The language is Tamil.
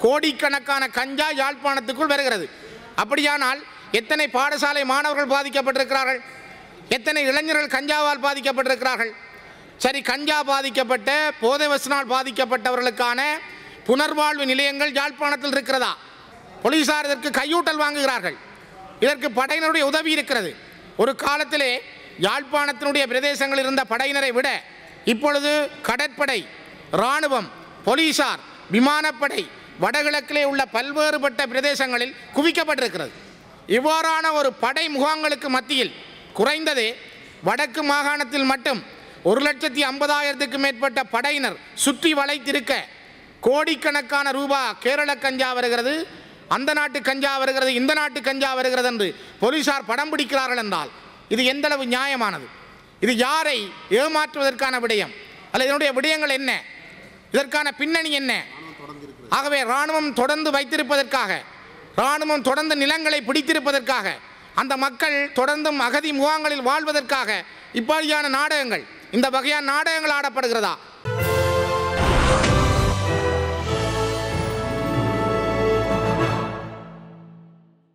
கோடிக்கணக்கான கஞ்சா யாழ்ப்பாணத்துக்குள் வருகிறது அப்படியானால் எத்தனை பாடசாலை மாணவர்கள் பாதிக்கப்பட்டிருக்கிறார்கள் எத்தனை இளைஞர்கள் கஞ்சாவால் பாதிக்கப்பட்டிருக்கிறார்கள் சரி கஞ்சா பாதிக்கப்பட்ட போதை வசனால் பாதிக்கப்பட்டவர்களுக்கான புனர்வாழ்வு நிலையங்கள் யாழ்ப்பாணத்தில் இருக்கிறதா போலீசார் இதற்கு கையூட்டல் வாங்குகிறார்கள் இதற்கு படையினருடைய உதவி இருக்கிறது ஒரு காலத்திலே யாழ்ப்பாணத்தினுடைய பிரதேசங்களில் இருந்த படையினரை விட இப்பொழுது கடற்படை இராணுவம் போலீசார் விமானப்படை வடகிழக்கிலே உள்ள பல்வேறுபட்ட பிரதேசங்களில் குவிக்கப்பட்டிருக்கிறது இவ்வாறான ஒரு படை முகாம்களுக்கு மத்தியில் குறைந்தது வடக்கு மாகாணத்தில் மட்டும் ஒரு லட்சத்தி ஐம்பதாயிரத்துக்கு மேற்பட்ட படையினர் சுற்றி வளைத்திருக்க கோடிக்கணக்கான ரூபா கேரள கஞ்சா வருகிறது அந்த நாட்டு கஞ்சா வருகிறது இந்த நாட்டு கஞ்சா வருகிறது என்று போலீசார் படம் பிடிக்கிறார்கள் என்றால் இது எந்தளவு நியாயமானது இது யாரை ஏமாற்றுவதற்கான விடயம் அல்ல இதனுடைய விடயங்கள் என்ன இதற்கான பின்னணி என்ன ஆகவே இராணுவம் தொடர்ந்து வைத்திருப்பதற்காக இராணுவம் தொடர்ந்து நிலங்களை பிடித்திருப்பதற்காக அந்த மக்கள் தொடர்ந்தும் அகதி முகாம்களில் வாழ்வதற்காக இப்படியான நாடகங்கள் இந்த வகையான நாடகங்கள் ஆடப்படுகிறதா